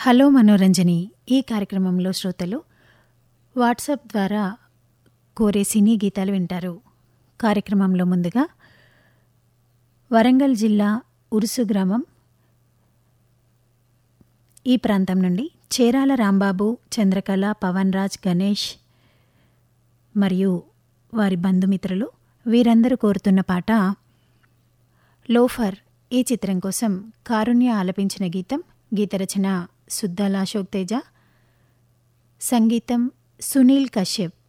hello మనోరంజని ఈ కార్యక్రమంలో శ్రోతలు వాట్సాప్ ద్వారా కోరే సినీ గీతాలు వింటారు కార్యక్రమంలో ముందుగా వరంగల్ జిల్లా ఉరుసు గ్రామం ఈ ప్రాంతం నుండి చేరాల రాంబాబు చంద్రకళ పవన్ రాజ్ గణేష్ మరియు వారి బంధుమిత్రులు వీరందరూ కోరుతున్న పాట లోఫర్ ఈ చిత్రం కోసం కారుణ్య ఆలపించిన గీతం గీతరచన సుద్దాల అశోక్ తేజ సంగీతం సునీల్ కశ్యప్